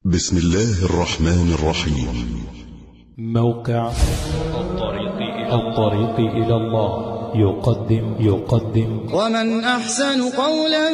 بسم الله الرحمن الرحيم موقع الطريق إلى الطريق إلى الله يقدم يقدم ومن أحسن قولا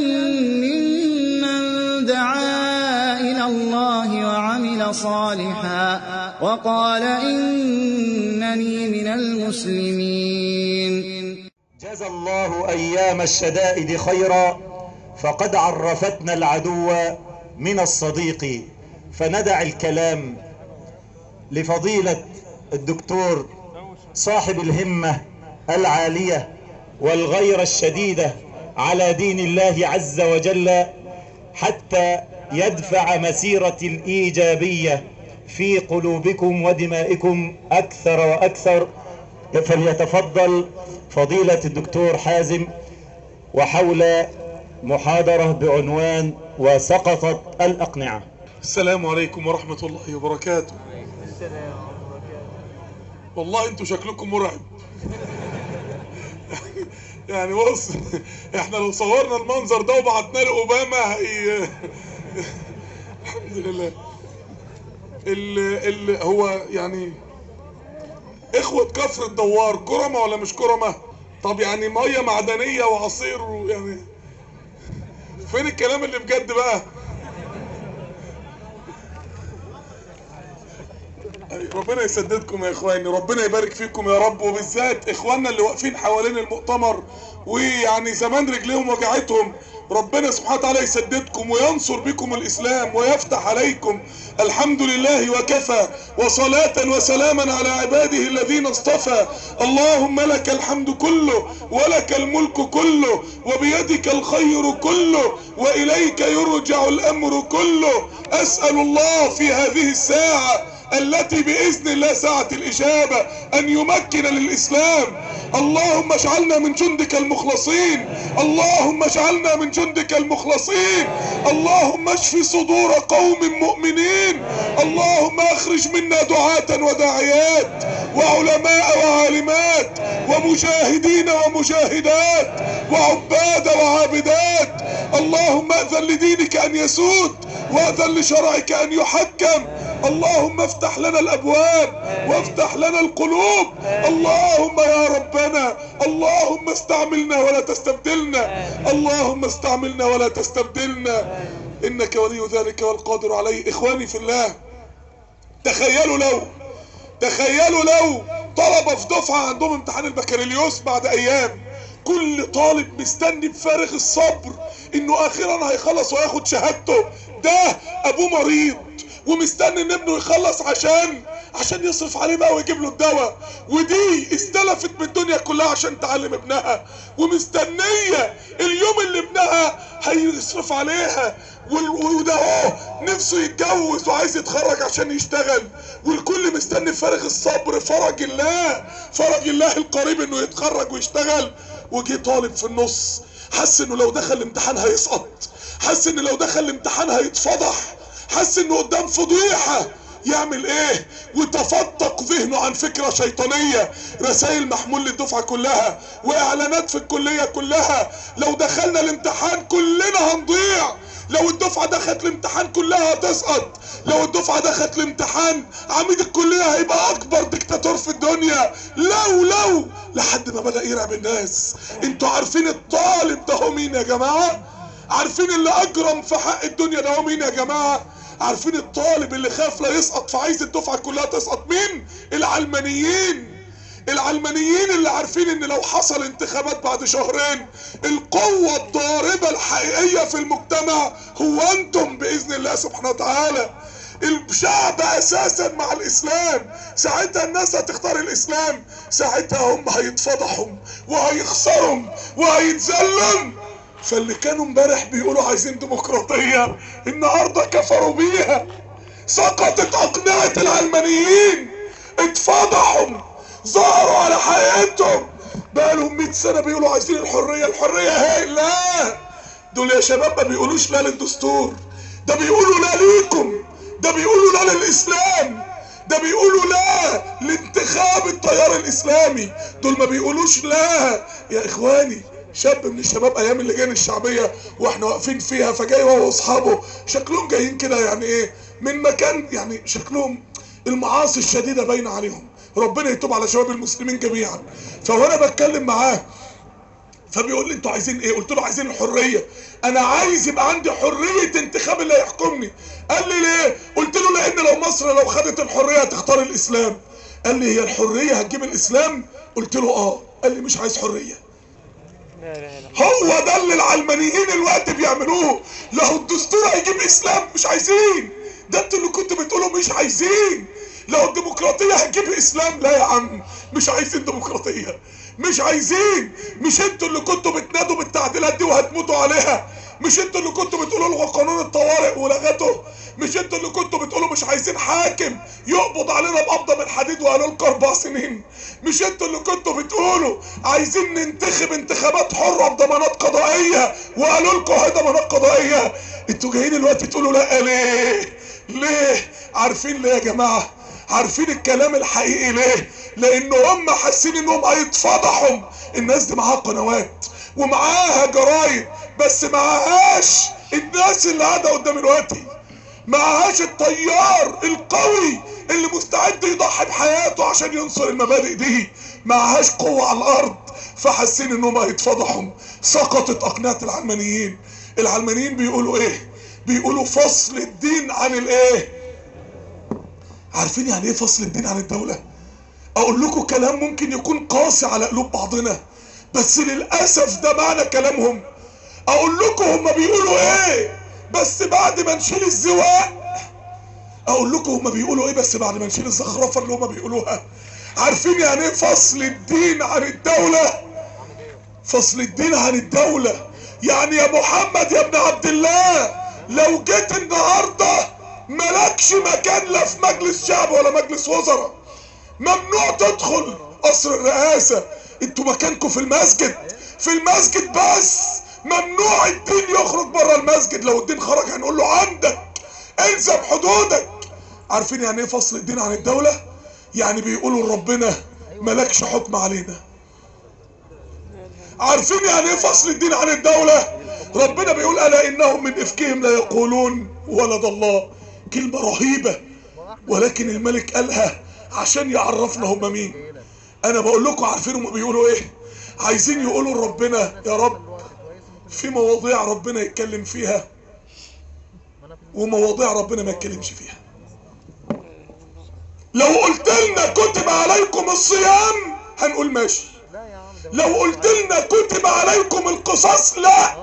ممن دعا إلى الله وعمل صالحا وقال إنني من المسلمين جزى الله أيام الشدائد خيرا فقد عرفتنا العدو من الصديق فندع الكلام لفضيلة الدكتور صاحب الهمة العالية والغيرة الشديدة على دين الله عز وجل حتى يدفع مسيرة الإيجابية في قلوبكم ودمائكم أكثر وأكثر فليتفضل فضيلة الدكتور حازم وحول محاضرة بعنوان وسقطت الأقنعة السلام عليكم ورحمة الله وبركاته والله انتوا شكلكم مرعب يعني بص احنا لو صورنا المنظر ده وبعتناه لاوباما هي الحمد لله ال... ال... هو يعني اخوة كفر الدوار كرمة ولا مش كرمة طب يعني مية معدنية وعصير ويعني فين الكلام اللي بجد بقى ربنا يسددكم يا اخواني ربنا يبارك فيكم يا رب وبالذات اخواننا اللي واقفين حوالين المؤتمر ويعني زمان رجليهم وجعتهم ربنا سبحانه وتعالى يسددكم وينصر بكم الاسلام ويفتح عليكم الحمد لله وكفى وصلاة وسلاما على عباده الذين اصطفى اللهم لك الحمد كله ولك الملك كله وبيدك الخير كله واليك يرجع الامر كله اسأل الله في هذه الساعة التي بإذن الله ساعة الإجابة أن يمكن للإسلام اللهم اجعلنا من جندك المخلصين اللهم اجعلنا من جندك المخلصين اللهم اشف صدور قوم مؤمنين اللهم اخرج منا دعاة وداعيات وعلماء وعالمات ومجاهدين ومجاهدات وعباد وعابدات اللهم اذن لدينك ان يسود واذن لشرعك ان يحكم اللهم افتح لنا الابواب وافتح لنا القلوب اللهم يا ربنا اللهم استعملنا ولا تستبدلنا اللهم استعملنا ولا تستبدلنا انك ولي ذلك والقادر عليه اخواني في الله تخيلوا لو تخيلوا لو طلبة في دفعة عندهم امتحان البكالوريوس بعد ايام كل طالب مستني بفارغ الصبر انه اخيرا هيخلص وياخد شهادته ده ابوه مريض ومستني ان ابنه يخلص عشان عشان يصرف عليه بقى ويجيب له الدواء ودي استلفت من الدنيا كلها عشان تعلم ابنها ومستنيه اليوم اللي ابنها هيصرف عليها وده اهو نفسه يتجوز وعايز يتخرج عشان يشتغل والكل مستني فارغ الصبر فرج الله فرج الله القريب انه يتخرج ويشتغل وجي طالب في النص حس انه لو دخل الامتحان هيسقط حس ان لو دخل الامتحان هيتفضح حس انه قدام فضيحة يعمل ايه وتفتق ذهنه عن فكرة شيطانية رسائل محمول للدفعة كلها واعلانات في الكلية كلها لو دخلنا الامتحان كلنا هنضيع لو الدفعة دخلت الامتحان كلها هتسقط لو الدفعة دخلت الامتحان عميد الكلية هيبقى اكبر دكتاتور في الدنيا لو لو لحد ما بدأ يرعب الناس انتوا عارفين الطالب ده هو مين يا جماعة عارفين اللي اجرم في حق الدنيا ده هو مين يا جماعة عارفين الطالب اللي خاف لا يسقط فعايز الدفعة كلها تسقط مين العلمانيين العلمانيين اللي عارفين ان لو حصل انتخابات بعد شهرين القوة الضاربة الحقيقية في المجتمع هو انتم باذن الله سبحانه وتعالى الشعب اساسا مع الاسلام ساعتها الناس هتختار الاسلام ساعتها هم هيتفضحوا وهيخسروا وهيتذلوا فاللي كانوا امبارح بيقولوا عايزين ديمقراطية النهاردة كفروا بيها سقطت اقنعة العلمانيين اتفضحوا ظهروا على حياتهم بقالهم 100 سنة بيقولوا عايزين الحرية الحرية هي لا دول يا شباب ما بيقولوش لا للدستور ده بيقولوا لا ليكم ده بيقولوا لا للاسلام ده بيقولوا لا لانتخاب التيار الاسلامي دول ما بيقولوش لا يا اخواني شاب من الشباب ايام اللجان الشعبيه واحنا واقفين فيها فجاي هو واصحابه شكلهم جايين كده يعني ايه من مكان يعني شكلهم المعاصي الشديده باينه عليهم ربنا يتوب على شباب المسلمين جميعا فوانا بتكلم معاه فبيقول لي انتوا عايزين ايه قلت له عايزين الحريه انا عايز يبقى عندي حريه انتخاب اللي هيحكمني قال لي ليه قلت له لان لو مصر لو خدت الحريه هتختار الاسلام قال لي هي الحريه هتجيب الاسلام قلت له اه قال لي مش عايز حريه هو ده اللي العلمانيين الوقت بيعملوه لو الدستور هيجيب اسلام مش عايزين ده انتوا اللي كنتوا بتقولوا مش عايزين لو الديمقراطية هتجيب اسلام لا يا عم مش عايزين ديمقراطية مش عايزين مش انتوا اللي كنتوا بتنادوا بالتعديلات دي وهتموتوا عليها مش انتوا اللي كنتوا بتقولوا الغوا قانون الطوارئ ولغته مش انتوا اللي كنتوا بتقولوا مش عايزين حاكم يقبض علينا بقبضه من حديد وقالوا لكم اربع سنين مش انتوا اللي كنتوا بتقولوا عايزين ننتخب انتخابات حره بضمانات قضائيه وقالوا لكم اهي ضمانات قضائيه انتوا جايين دلوقتي تقولوا لا ليه ليه عارفين ليه يا جماعه عارفين الكلام الحقيقي ليه لان هم حاسين انهم هيتفضحوا الناس دي معاها قنوات ومعاها جرايد بس معاهاش الناس اللي قاعده قدام دلوقتي معهاش الطيار القوي اللي مستعد يضحي بحياته عشان ينصر المبادئ دي معهاش قوة على الأرض فحاسين إنهم هيتفضحوا سقطت أقنعة العلمانيين العلمانيين بيقولوا إيه؟ بيقولوا فصل الدين عن الإيه؟ عارفين يعني إيه فصل الدين عن الدولة؟ أقول لكم كلام ممكن يكون قاسي على قلوب بعضنا بس للأسف ده معنى كلامهم أقول لكم هما بيقولوا إيه؟ بس بعد ما نشيل الزواق اقول لكم هما بيقولوا ايه بس بعد ما نشيل الزخرفه اللي هما بيقولوها عارفين يعني ايه فصل الدين عن الدوله فصل الدين عن الدوله يعني يا محمد يا ابن عبد الله لو جيت النهارده مالكش مكان لا في مجلس شعب ولا مجلس وزراء ممنوع تدخل قصر الرئاسه انتوا مكانكم في المسجد في المسجد بس ممنوع الدين يخرج بره المسجد لو الدين خرج هنقول له عندك الزم حدودك عارفين يعني ايه فصل الدين عن الدولة يعني بيقولوا لربنا ملكش حكم علينا عارفين يعني ايه فصل الدين عن الدولة ربنا بيقول الا انهم من افكهم لا يقولون ولد الله كلمة رهيبة ولكن الملك قالها عشان يعرفنا هم مين انا بقول لكم عارفين هم بيقولوا ايه عايزين يقولوا لربنا يا رب في مواضيع ربنا يتكلم فيها ومواضيع ربنا ما يتكلمش فيها لو قلت لنا كتب عليكم الصيام هنقول ماشي لو قلت لنا كتب عليكم القصاص لا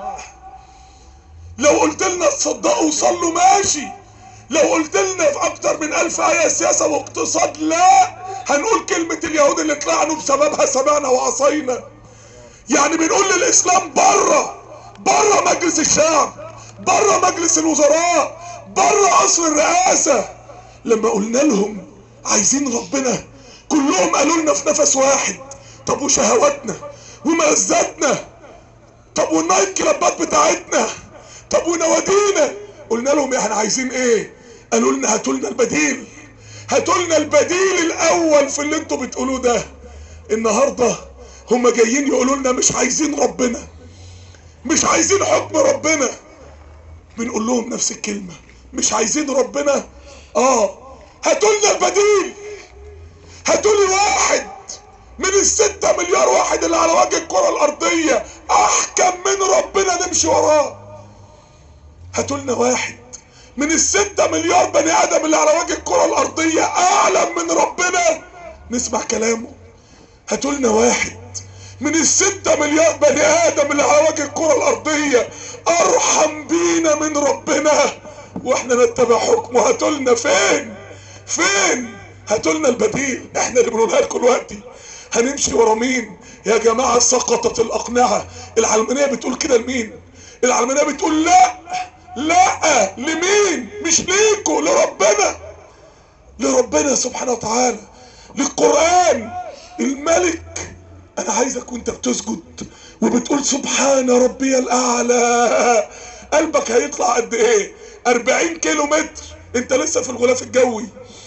لو قلت لنا تصدقوا وصلوا ماشي لو قلت لنا في اكتر من الف ايه سياسه واقتصاد لا هنقول كلمه اليهود اللي طلعنوا بسببها سمعنا وعصينا يعني بنقول للاسلام بره بره مجلس الشعب بره مجلس الوزراء بره قصر الرئاسة لما قلنا لهم عايزين ربنا كلهم قالوا لنا في نفس واحد طب وشهواتنا وملذاتنا طب والنايت كلابات بتاعتنا طب ونوادينا قلنا لهم احنا عايزين ايه قالوا لنا هاتوا لنا البديل هاتوا لنا البديل الاول في اللي انتوا بتقولوه ده النهارده هم جايين يقولوا لنا مش عايزين ربنا مش عايزين حكم ربنا بنقول لهم نفس الكلمة مش عايزين ربنا اه هاتوا لنا البديل هاتوا لي واحد من الستة مليار واحد اللي على وجه الكرة الأرضية أحكم من ربنا نمشي وراه هاتوا لنا واحد من الستة مليار بني آدم اللي على وجه الكرة الأرضية أعلم من ربنا نسمع كلامه هاتوا لنا واحد من الستة مليار بني آدم اللي على وجه الكرة الأرضية أرحم بينا من ربنا وإحنا نتبع حكمه هاتولنا فين فين هاتولنا البديل إحنا اللي بنقولها لكم دلوقتي هنمشي ورا مين يا جماعة سقطت الأقنعة العلمانية بتقول كده لمين العلمانية بتقول لا لا لمين مش ليكوا لربنا لربنا سبحانه وتعالى للقرآن الملك انا عايزك وانت بتسجد وبتقول سبحان ربي الاعلى قلبك هيطلع قد ايه 40 كيلو متر انت لسه في الغلاف الجوي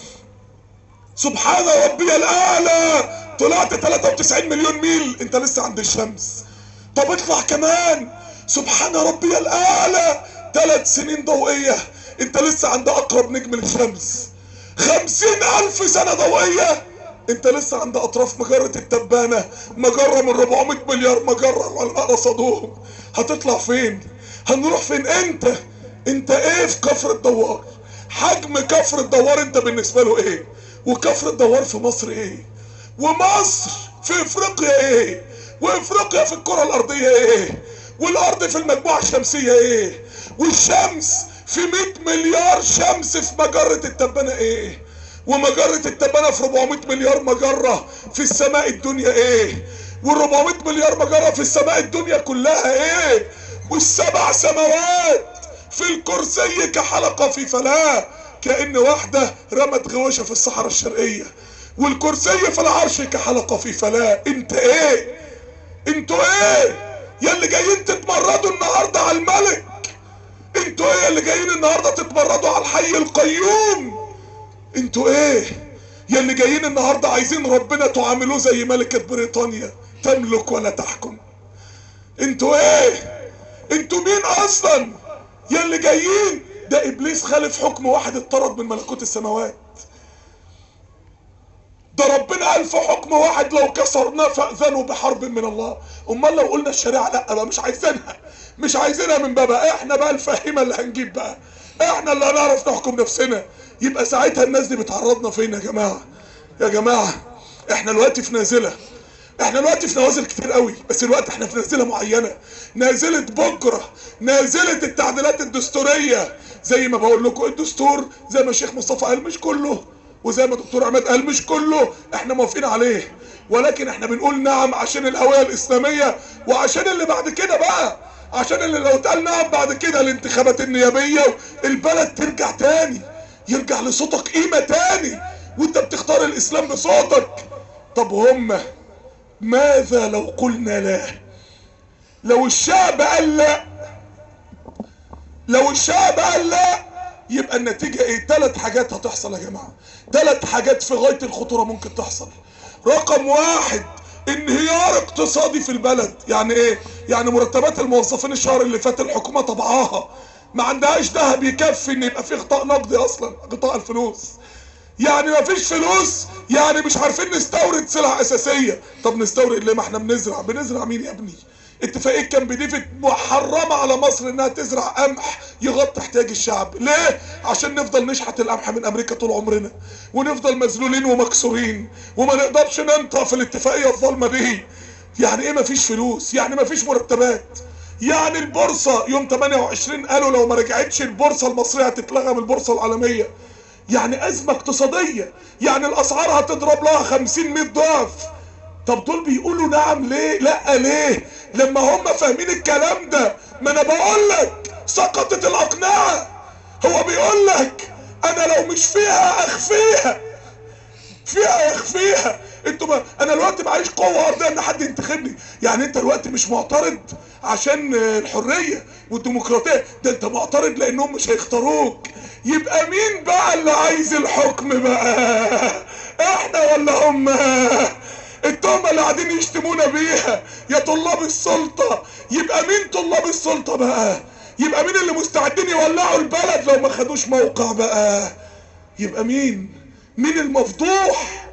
سبحان ربي الاعلى طلعت 93 مليون ميل انت لسه عند الشمس طب اطلع كمان سبحان ربي الاعلى ثلاث سنين ضوئية انت لسه عند اقرب نجم للشمس خمسين الف سنة ضوئية انت لسه عند اطراف مجرة التبانة مجرة من 400 مليار مجرة العلماء رصدوهم هتطلع فين هنروح فين انت انت ايه في كفر الدوار حجم كفر الدوار انت بالنسبة له ايه وكفر الدوار في مصر ايه ومصر في افريقيا ايه وافريقيا في الكرة الارضية ايه والارض في المجموعة الشمسية ايه والشمس في 100 مليار شمس في مجرة التبانة ايه ومجرة التبانة في 400 مليار مجرة في السماء الدنيا ايه وال 400 مليار مجرة في السماء الدنيا كلها ايه والسبع سماوات في الكرسي كحلقة في فلاة كأن واحدة رمت غواشة في الصحراء الشرقية والكرسي في العرش كحلقة في فلاة انت ايه انتوا ايه يا اللي جايين تتمردوا النهاردة على الملك انتوا ايه اللي جايين النهاردة تتمردوا على الحي القيوم انتوا ايه يا اللي جايين النهاردة عايزين ربنا تعاملوه زي ملكة بريطانيا تملك ولا تحكم انتوا ايه انتوا مين اصلا يا اللي جايين ده ابليس خالف حكم واحد اتطرد من ملكوت السماوات ده ربنا قال في حكم واحد لو كسرناه فاذنوا بحرب من الله امال لو قلنا الشريعه لا بقى مش عايزينها مش عايزينها من بابا احنا بقى الفهيمه اللي هنجيب بقى احنا اللي هنعرف نحكم نفسنا يبقى ساعتها الناس دي بتعرضنا فين يا جماعه يا جماعه احنا دلوقتي في نازله احنا دلوقتي في نوازل كتير قوي بس الوقت احنا في نازله معينه نازله بكره نازله التعديلات الدستوريه زي ما بقول لكم الدستور زي ما الشيخ مصطفى قال مش كله وزي ما الدكتور عماد قال مش كله احنا موافقين عليه ولكن احنا بنقول نعم عشان الهويه الاسلاميه وعشان اللي بعد كده بقى عشان اللي لو اتقال نعم بعد كده الانتخابات النيابيه البلد ترجع تاني يرجع لصوتك قيمه تاني وانت بتختار الاسلام بصوتك طب هم ماذا لو قلنا لا لو الشعب قال لا لو الشعب قال لا يبقى النتيجة ايه ثلاث حاجات هتحصل يا جماعة ثلاث حاجات في غاية الخطورة ممكن تحصل رقم واحد انهيار اقتصادي في البلد يعني ايه يعني مرتبات الموظفين الشهر اللي فات الحكومة طبعاها ما عندهاش ذهب يكفي ان يبقى في غطاء نقدي اصلا غطاء الفلوس يعني ما فيش فلوس يعني مش عارفين نستورد سلع اساسيه طب نستورد ليه ما احنا بنزرع بنزرع مين يا ابني اتفاقيه كامب ديفيد محرمه على مصر انها تزرع قمح يغطي احتياج الشعب ليه عشان نفضل نشحت القمح من امريكا طول عمرنا ونفضل مذلولين ومكسورين وما نقدرش ننطق في الاتفاقيه الظالمه دي يعني ايه مفيش فلوس يعني مفيش مرتبات يعني البورصه يوم 28 قالوا لو ما رجعتش البورصه المصريه هتتلغى من البورصه العالميه يعني ازمه اقتصاديه يعني الاسعار هتضرب لها 50 100 ضعف طب دول بيقولوا نعم ليه لا ليه لما هم فاهمين الكلام ده ما انا بقول لك سقطت الاقنعه هو بيقول لك انا لو مش فيها اخفيها فيها يخفيها انتوا ما انا دلوقتي معيش قوه ارضيه ان حد ينتخبني يعني انت دلوقتي مش معترض عشان الحريه والديمقراطيه ده انت معترض لانهم مش هيختاروك يبقى مين بقى اللي عايز الحكم بقى احنا ولا هم التهمة اللي قاعدين يشتمونا بيها يا طلاب السلطة يبقى مين طلاب السلطة بقى يبقى مين اللي مستعدين يولعوا البلد لو ما خدوش موقع بقى يبقى مين مين المفضوح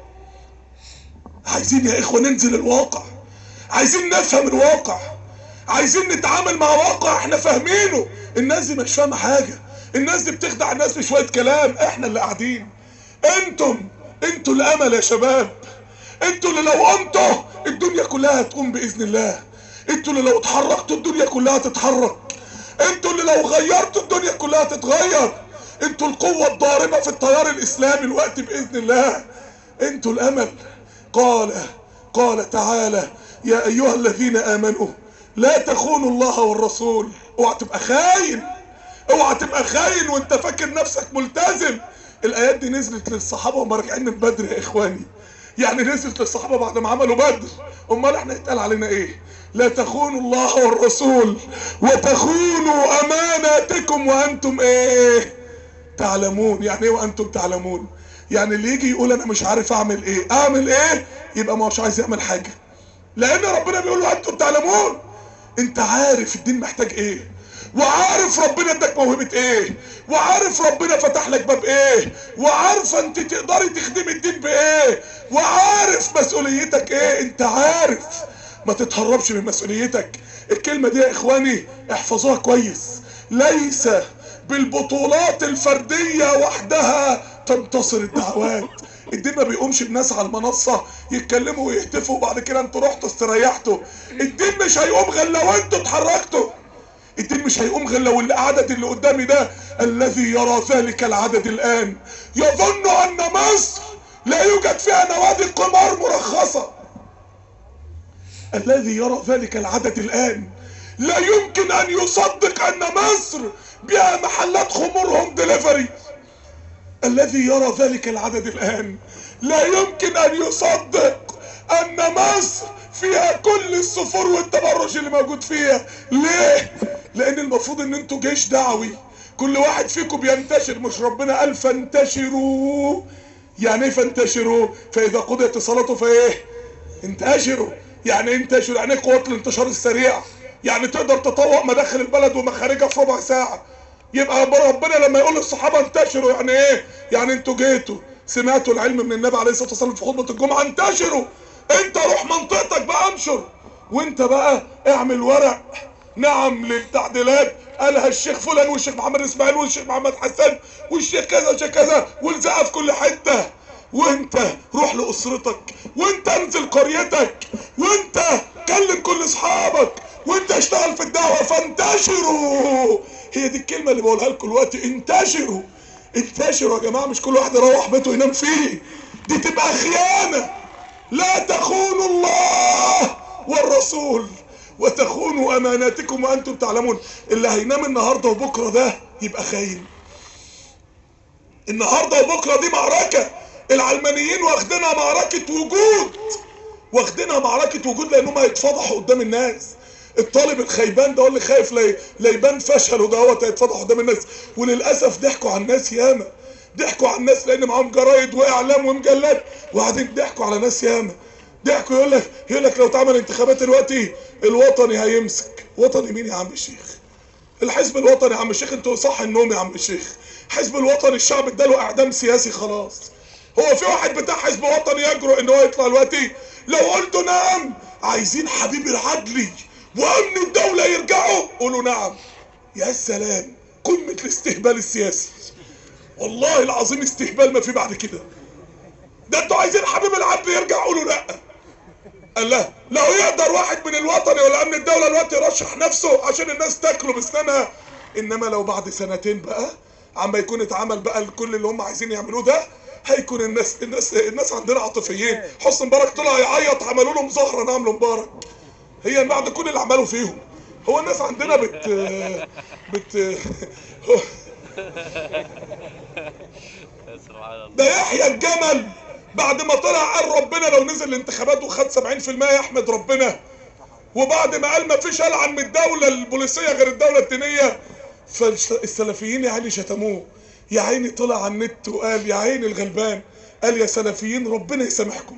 عايزين يا اخوة ننزل الواقع عايزين نفهم الواقع عايزين نتعامل مع واقع احنا فاهمينه الناس دي مش فاهمة حاجة الناس دي بتخدع الناس بشوية كلام احنا اللي قاعدين انتم انتوا الامل يا شباب انتوا اللي لو قمتوا الدنيا كلها هتقوم باذن الله انتوا اللي لو اتحركتوا الدنيا كلها تتحرك انتوا اللي لو غيرتوا الدنيا كلها تتغير انتوا القوة الضاربة في التيار الاسلامي الوقت باذن الله انتوا الامل قال قال تعالى يا ايها الذين امنوا لا تخونوا الله والرسول اوعى تبقى خاين اوعى تبقى خاين وانت فاكر نفسك ملتزم الايات دي نزلت للصحابه وهم راجعين من بدر يا اخواني يعني نزلت للصحابه بعد ما عملوا بدر امال احنا يتقال علينا ايه لا تخونوا الله والرسول وتخونوا اماناتكم وانتم ايه تعلمون يعني ايه وانتم تعلمون يعني اللي يجي يقول انا مش عارف اعمل ايه اعمل ايه يبقى ما هوش عايز يعمل حاجه لان ربنا بيقول له انتم تعلمون انت عارف الدين محتاج ايه وعارف ربنا اداك موهبة ايه وعارف ربنا فتح لك باب ايه وعارفة انت تقدري تخدمي الدين بايه وعارف مسؤوليتك ايه انت عارف ما تتهربش من مسؤوليتك الكلمة دي يا اخواني احفظوها كويس ليس بالبطولات الفردية وحدها تنتصر الدعوات الدين ما بيقومش بناس على المنصة يتكلموا ويهتفوا وبعد كده انتوا رحتوا استريحتوا الدين مش هيقوم غير لو انتوا اتحركتوا الدين مش هيقوم غير لو العدد اللي قدامي ده الذي يرى ذلك العدد الان يظن ان مصر لا يوجد فيها نوادي قمار مرخصة الذي يرى ذلك العدد الان لا يمكن ان يصدق ان مصر بها محلات خمور هوم ديليفري الذي يرى ذلك العدد الان لا يمكن ان يصدق ان مصر فيها كل السفور والتبرج اللي موجود فيها ليه لان المفروض ان انتوا جيش دعوي كل واحد فيكم بينتشر مش ربنا قال فانتشروا يعني ايه فانتشروا فاذا قضيت الصلاه فايه انتشروا يعني ايه انتشروا يعني ايه قوه الانتشار السريع يعني تقدر تطوق مداخل البلد ومخارجها في ربع ساعه يبقى ربنا لما يقول للصحابه انتشروا يعني ايه يعني انتوا جيتوا سمعتوا العلم من النبي عليه الصلاه والسلام في خطبه الجمعه انتشروا انت روح منطقتك بقى انشر وانت بقى اعمل ورق نعم للتعديلات قالها الشيخ فلان والشيخ محمد اسماعيل والشيخ محمد حسن والشيخ كذا والشيخ كذا والزقها في كل حته وانت روح لاسرتك وانت انزل قريتك وانت كلم كل اصحابك وانت اشتغل في الدعوه فانتشروا هي دي الكلمه اللي بقولها لكم دلوقتي انتشروا انتشروا يا جماعه مش كل واحد يروح بيته ينام فيه دي تبقى خيانه لا تخونوا الله والرسول وتخونوا اماناتكم وانتم تعلمون اللي هينام النهارده وبكره ده يبقى خاين النهارده وبكره دي معركه العلمانيين واخدينها معركه وجود واخدينها معركه وجود لانهم هيتفضحوا قدام الناس الطالب الخيبان ده هو اللي خايف لا لا يبان فشله ده هو هيتفضح قدام الناس وللاسف ضحكوا على الناس ياما ضحكوا على الناس لان معاهم جرايد واعلام ومجلات وبعدين ضحكوا على ناس ياما ضحكوا يقول لك يقول لك لو اتعمل انتخابات دلوقتي الوطني هيمسك وطني مين يا عم الشيخ الحزب الوطني يا عم الشيخ انتوا صح النوم يا عم الشيخ حزب الوطني الشعب اداله اعدام سياسي خلاص هو في واحد بتاع حزب وطني يجرؤ ان هو يطلع دلوقتي لو قلتوا نعم عايزين حبيب العدلي وامن الدولة يرجعوا قولوا نعم يا سلام قمة الاستهبال السياسي والله العظيم استهبال ما في بعد كده ده انتوا عايزين حبيب العدل يرجع قولوا لا قال لا لو يقدر واحد من الوطني ولا امن الدولة دلوقتي يرشح نفسه عشان الناس تاكله بسنانها انما لو بعد سنتين بقى عما يكون اتعمل بقى كل اللي هم عايزين يعملوه ده هيكون الناس الناس الناس عندنا عاطفيين حسن مبارك طلع يعيط عملوا له مظاهره نعمل مبارك هي بعد كل اللي عملوا فيهم هو الناس عندنا بت بت ده يحيى الجمل بعد ما طلع قال ربنا لو نزل الانتخابات وخد 70% يحمد ربنا وبعد ما قال ما فيش العن من الدوله البوليسيه غير الدوله الدينيه فالسلفيين يا عيني شتموه يا عيني طلع على النت وقال يا عيني الغلبان قال يا سلفيين ربنا يسامحكم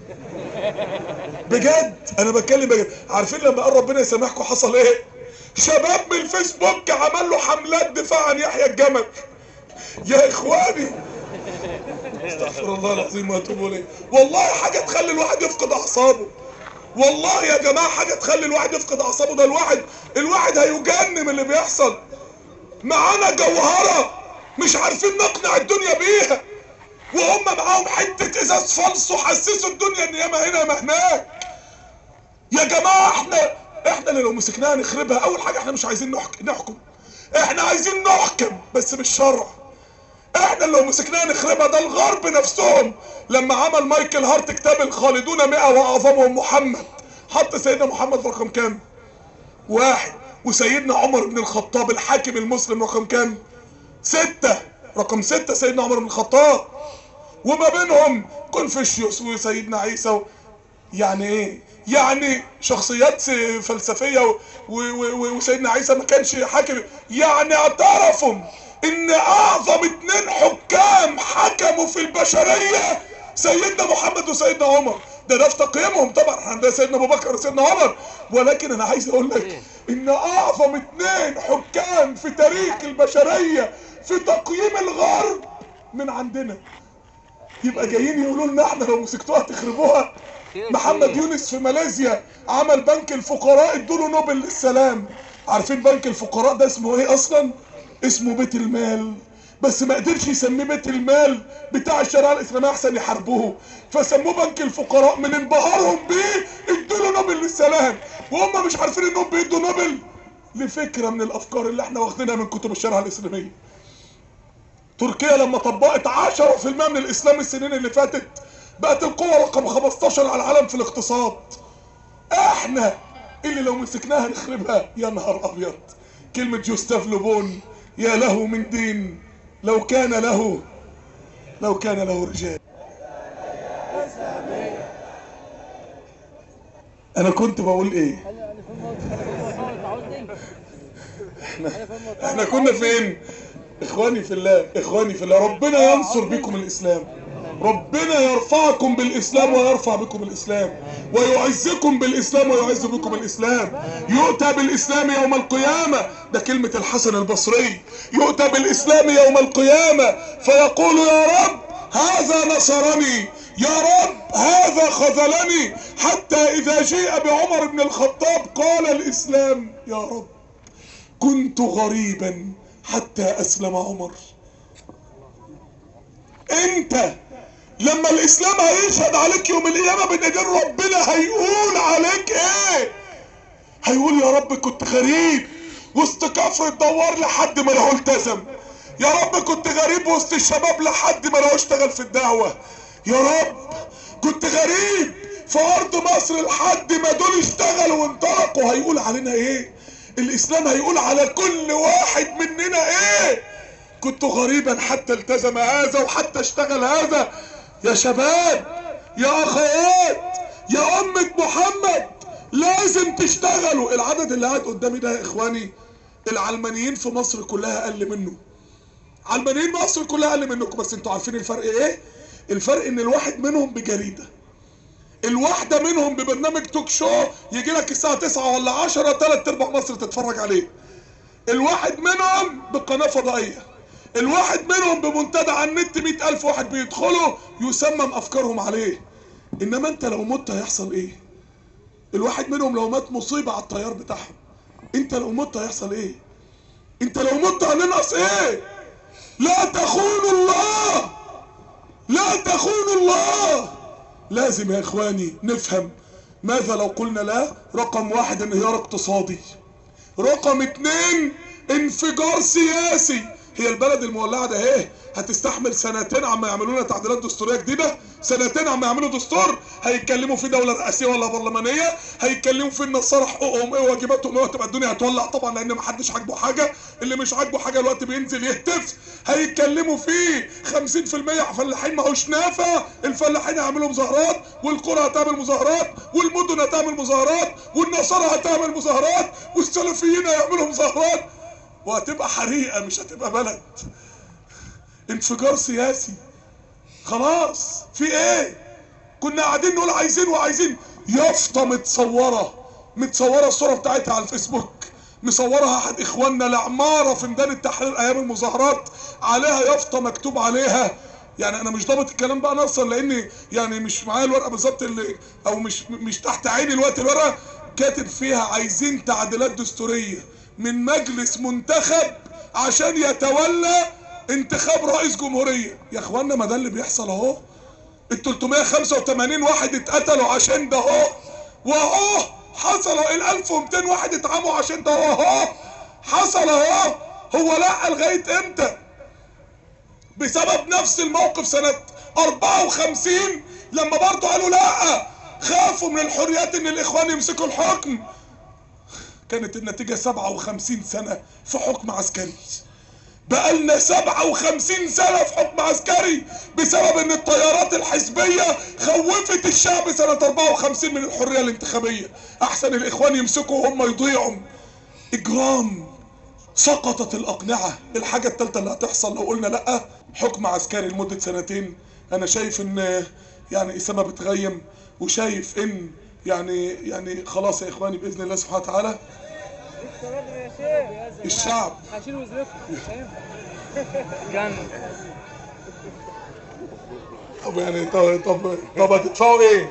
بجد انا بتكلم بجد عارفين لما قال ربنا يسامحكم حصل ايه شباب من الفيسبوك عمل له حملات دفاع عن يحيى الجمل يا اخواني استغفر الله العظيم واتوب اليه والله حاجه تخلي الواحد يفقد اعصابه والله يا جماعه حاجه تخلي الواحد يفقد اعصابه ده الواحد الواحد هيجن من اللي بيحصل معانا جوهره مش عارفين نقنع الدنيا بيها وهم معاهم حته ازاز فلس وحسسوا الدنيا ان ياما هنا ياما هناك يا جماعه احنا احنا اللي لو مسكناها نخربها اول حاجه احنا مش عايزين نحكم, نحكم. احنا عايزين نحكم بس بالشرع احنا اللي لو مسكناها نخربها ده الغرب نفسهم لما عمل مايكل هارت كتاب الخالدون مئة واعظمهم محمد حط سيدنا محمد رقم كام واحد وسيدنا عمر بن الخطاب الحاكم المسلم رقم كام ستة رقم ستة سيدنا عمر بن الخطاب وما بينهم كونفوشيوس وسيدنا عيسى و... يعني ايه يعني شخصيات فلسفيه و... و... و... وسيدنا عيسى ما كانش حاكم يعني اعترفوا ان اعظم اتنين حكام حكموا في البشريه سيدنا محمد وسيدنا عمر ده ده في تقييمهم طبعا عندنا سيدنا ابو بكر وسيدنا عمر ولكن انا عايز اقول لك ان اعظم اتنين حكام في تاريخ البشرية في تقييم الغرب من عندنا يبقى جايين يقولوا لنا احنا لو مسكتوها تخربوها محمد يونس في ماليزيا عمل بنك الفقراء ادوله نوبل للسلام عارفين بنك الفقراء ده اسمه ايه اصلا اسمه بيت المال بس ما قدرش يسميه بيت المال بتاع الشريعه الاسلاميه احسن يحاربوه فسموه بنك الفقراء من انبهارهم بيه ادوله نوبل للسلام وهم مش عارفين انهم بيدوا نوبل لفكره من الافكار اللي احنا واخدينها من كتب الشريعه الاسلاميه تركيا لما طبقت 10% من الاسلام السنين اللي فاتت بقت القوة رقم 15 على العالم في الاقتصاد احنا اللي لو مسكناها نخربها يا نهار ابيض كلمة جوستاف لوبون يا له من دين لو كان له لو كان له رجال انا كنت بقول ايه احنا احنا كنا فين اخواني في الله اخواني في الله ربنا ينصر بكم الاسلام ربنا يرفعكم بالاسلام ويرفع بكم الاسلام ويعزكم بالاسلام ويعز بكم الاسلام يؤتى بالاسلام يوم القيامة ده كلمة الحسن البصري يؤتى بالاسلام يوم القيامة فيقول يا رب هذا نصرني يا رب هذا خذلني حتى اذا جيء بعمر بن الخطاب قال الاسلام يا رب كنت غريبا حتى اسلم عمر انت لما الاسلام هيشهد عليك يوم القيامة بين ايدين ربنا هيقول عليك ايه هيقول يا رب كنت غريب وسط كفر الدوار لحد ما انا التزم يا رب كنت غريب وسط الشباب لحد ما انا اشتغل في الدعوة يا رب كنت غريب في ارض مصر لحد ما دول اشتغلوا وانطلقوا هيقول علينا ايه الاسلام هيقول على كل واحد مننا ايه كنت غريبا حتى التزم هذا وحتى اشتغل هذا يا شباب يا اخوات يا امة محمد لازم تشتغلوا العدد اللي قاعد قدامي ده يا اخواني العلمانيين في مصر كلها اقل منه علمانيين مصر كلها اقل منكم بس انتوا عارفين الفرق ايه الفرق ان الواحد منهم بجريده الواحده منهم ببرنامج توك شو يجي لك الساعه 9 ولا 10 ثلاث ارباع مصر تتفرج عليه الواحد منهم بقناه فضائيه الواحد منهم بمنتدى على النت مئة ألف واحد بيدخلوا يسمم أفكارهم عليه إنما أنت لو مت هيحصل إيه الواحد منهم لو مات مصيبة على الطيار بتاعهم أنت لو مت هيحصل إيه أنت لو مت هننقص إيه لا تخونوا الله لا تخونوا الله لازم يا إخواني نفهم ماذا لو قلنا لا رقم واحد انهيار اقتصادي رقم اتنين انفجار سياسي هي البلد المولعه ده ايه هتستحمل سنتين عم يعملوا لنا تعديلات دستوريه جديده سنتين عم يعملوا دستور هيتكلموا في دوله رئاسيه ولا برلمانيه هيتكلموا في النصارى حقوقهم ايه واجباتهم ايه وتبقى الدنيا هتولع طبعا لان ما حدش عاجبه حاجه اللي مش عاجبه حاجه الوقت بينزل يهتف هيتكلموا في 50% فلاحين ما هوش نافع الفلاحين هيعملوا مظاهرات والقرى هتعمل مظاهرات والمدن هتعمل مظاهرات والنصارى هتعمل مظاهرات والسلفيين هيعملوا مظاهرات وهتبقى حريقة مش هتبقى بلد انفجار سياسي خلاص في ايه كنا قاعدين نقول عايزين وعايزين يافطة متصورة متصورة الصورة بتاعتها على الفيسبوك مصورها احد اخواننا لعمارة في ميدان التحرير ايام المظاهرات عليها يافطة مكتوب عليها يعني انا مش ضابط الكلام بقى نصا لاني يعني مش معايا الورقه بالظبط اللي او مش مش تحت عيني الوقت الورقه كاتب فيها عايزين تعديلات دستوريه من مجلس منتخب عشان يتولى انتخاب رئيس جمهورية يا اخوانا ما ده اللي بيحصل اهو ال 385 واحد اتقتلوا عشان ده اهو واهو حصل ال 1200 واحد اتعموا عشان ده اهو حصل اهو هو لا لغايه امتى بسبب نفس الموقف سنة 54 لما برضه قالوا لا خافوا من الحريات ان الاخوان يمسكوا الحكم كانت النتيجة 57 سنة في حكم عسكري بقالنا 57 سنة في حكم عسكري بسبب ان التيارات الحزبية خوفت الشعب سنة 54 من الحرية الانتخابية احسن الاخوان يمسكوا وهم يضيعوا اجرام سقطت الاقنعة الحاجة التالتة اللي هتحصل لو قلنا لا حكم عسكري لمدة سنتين انا شايف ان يعني اسامة بتغيم وشايف ان يعني يعني خلاص يا اخواني باذن الله سبحانه وتعالى الشعب طب يعني طب طب طب هتدفعوا ايه؟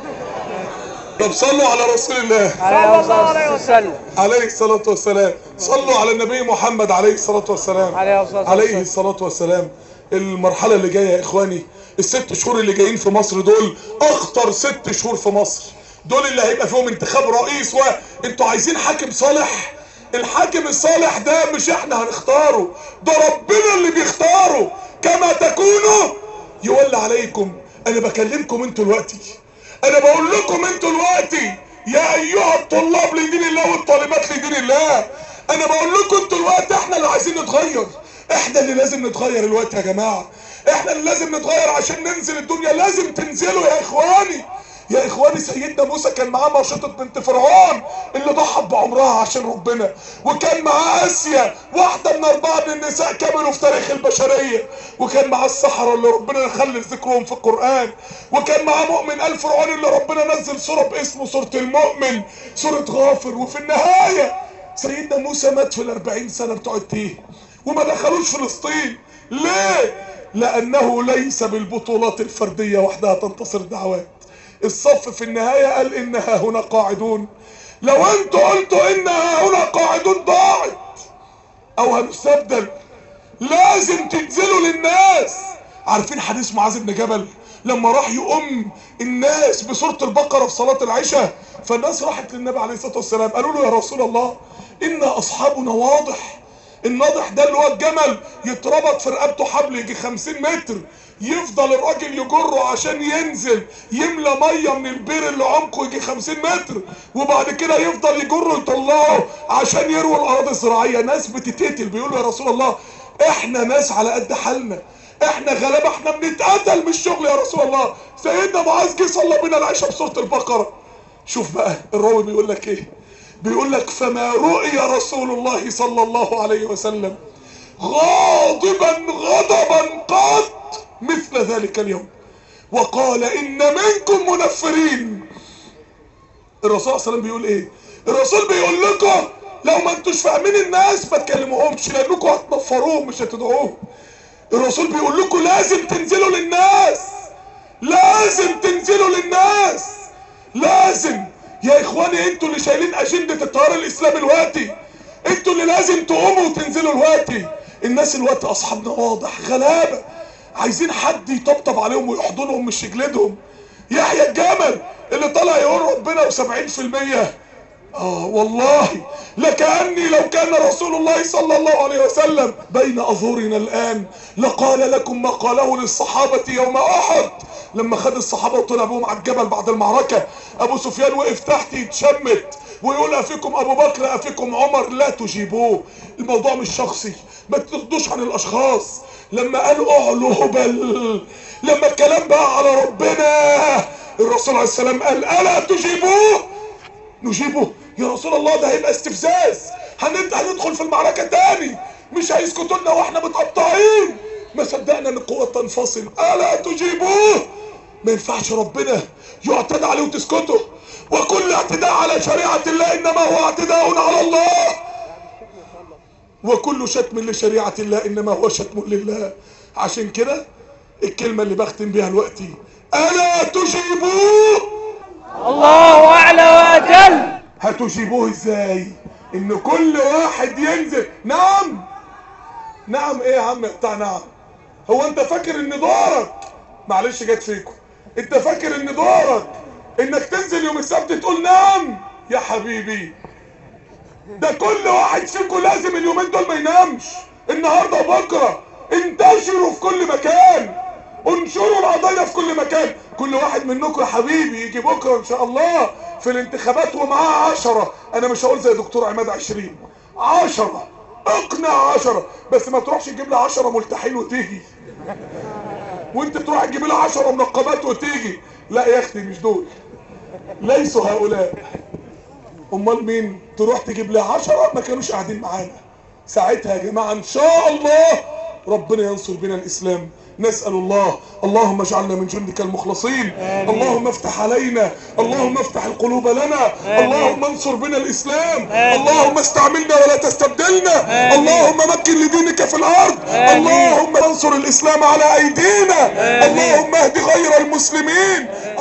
طب صلوا على رسول الله عليه الصلاة والسلام عليه الصلاة والسلام صلوا على النبي محمد عليه الصلاة والسلام عليه الصلاة عليه والسلام. الصلاة والسلام المرحلة اللي جاية يا اخواني الست شهور اللي جايين في مصر دول اخطر ست شهور في مصر دول اللي هيبقى فيهم انتخاب رئيس و انتوا عايزين حاكم صالح الحاكم الصالح ده مش احنا هنختاره ده ربنا اللي بيختاره كما تكونوا يولى عليكم انا بكلمكم انتوا دلوقتي انا بقول لكم انتوا دلوقتي يا ايها الطلاب لدين الله والطالبات لدين الله انا بقول لكم انتوا دلوقتي احنا اللي عايزين نتغير احنا اللي لازم نتغير الوقت يا جماعه احنا اللي لازم نتغير عشان ننزل الدنيا لازم تنزلوا يا اخواني يا اخواني سيدنا موسى كان معاه مرشطة بنت فرعون اللي ضحت بعمرها عشان ربنا وكان معاه اسيا واحدة من اربعة من النساء كملوا في تاريخ البشرية وكان معاه السحرة اللي ربنا خلف ذكرهم في القرآن وكان معاه مؤمن آل فرعون اللي ربنا نزل سورة باسمه سورة المؤمن سورة غافر وفي النهاية سيدنا موسى مات في الاربعين سنة بتوع التيه وما دخلوش فلسطين ليه لانه ليس بالبطولات الفردية وحدها تنتصر الدعوات الصف في النهاية قال انها هنا قاعدون لو انتوا قلتوا انها هنا قاعدون ضاعت او هنستبدل لازم تنزلوا للناس عارفين حديث معاذ بن جبل لما راح يؤم الناس بسورة البقرة في صلاة العشاء فالناس راحت للنبي عليه الصلاة والسلام قالوا له يا رسول الله إن أصحابنا واضح الناضح ده اللي هو الجمل يتربط في رقبته حبل يجي 50 متر يفضل الراجل يجره عشان ينزل يملى ميه من البير اللي عمقه يجي 50 متر وبعد كده يفضل يجره يطلعه عشان يروي الاراضي الزراعيه ناس بتتقتل بيقولوا يا رسول الله احنا ناس على قد حالنا احنا غلابه احنا بنتقتل من الشغل يا رسول الله سيدنا معاذ جه صلى بينا العشاء بسوره البقره شوف بقى الراوي بيقول لك ايه بيقول لك فما رؤي رسول الله صلى الله عليه وسلم غاضبا غضبا قط مثل ذلك اليوم وقال ان منكم منفرين الرسول صلى الله عليه وسلم بيقول ايه الرسول بيقول لكم لو ما انتوش فاهمين الناس ما تكلموهمش لانكم هتنفروهم مش هتدعوهم الرسول بيقول لكم لازم تنزلوا للناس لازم تنزلوا للناس لازم يا اخواني انتوا اللي شايلين اجندة التيار الاسلامي الوقتي انتوا اللي لازم تقوموا وتنزلوا الوقتي الناس الوقت اصحابنا واضح غلابة عايزين حد يطبطب عليهم ويحضنهم مش يجلدهم يحيى الجمل اللي طلع يقول ربنا وسبعين في المية اه والله لكأني لو كان رسول الله صلى الله عليه وسلم بين أظهرنا الآن لقال لكم ما قاله للصحابة يوم أحد لما خد الصحابة وطلع بهم على الجبل بعد المعركة أبو سفيان وقف تحت يتشمت ويقول أفيكم أبو بكر أفيكم عمر لا تجيبوه الموضوع مش شخصي ما تاخدوش عن الأشخاص لما قالوا اعلوا هبل لما الكلام بقى على ربنا الرسول عليه السلام قال ألا تجيبوه نجيبه يا رسول الله ده هيبقى استفزاز هنبدا هندخل في المعركه تاني مش هيسكتوا لنا واحنا متقطعين ما صدقنا ان القوه تنفصل الا تجيبوه ما ينفعش ربنا يعتدى عليه وتسكتوا وكل اعتداء على شريعه الله انما هو اعتداء على الله وكل شتم لشريعه الله انما هو شتم لله عشان كده الكلمه اللي بختم بيها دلوقتي الا تجيبوه الله أعلى وأجل هتجيبوه ازاي ان كل واحد ينزل نعم نعم ايه يا عم بتاع نعم هو انت فاكر ان دورك معلش جت فيكم انت فاكر ان دورك انك تنزل يوم السبت تقول نعم يا حبيبي ده كل واحد فيكم لازم اليومين دول ما ينامش النهارده وبكره انتشروا في كل مكان انشروا القضايا في كل مكان كل واحد منكم يا حبيبي يجي بكره ان شاء الله في الانتخابات ومعاه عشرة انا مش هقول زي دكتور عماد عشرين عشرة اقنع عشرة بس ما تروحش تجيب لي عشرة ملتحين وتيجي وانت تروح تجيب لي عشرة منقبات وتيجي لا يا اختي مش دول ليسوا هؤلاء امال مين تروح تجيب لي عشرة ما كانوش قاعدين معانا ساعتها يا جماعة ان شاء الله ربنا ينصر بنا الاسلام نسأل الله اللهم اجعلنا من جندك المخلصين اللهم افتح علينا اللهم افتح القلوب لنا اللهم انصر بنا الإسلام اللهم استعملنا ولا تستبدلنا اللهم مكن لدينك في الأرض اللهم انصر الإسلام على أيدينا اللهم اهد غير المسلمين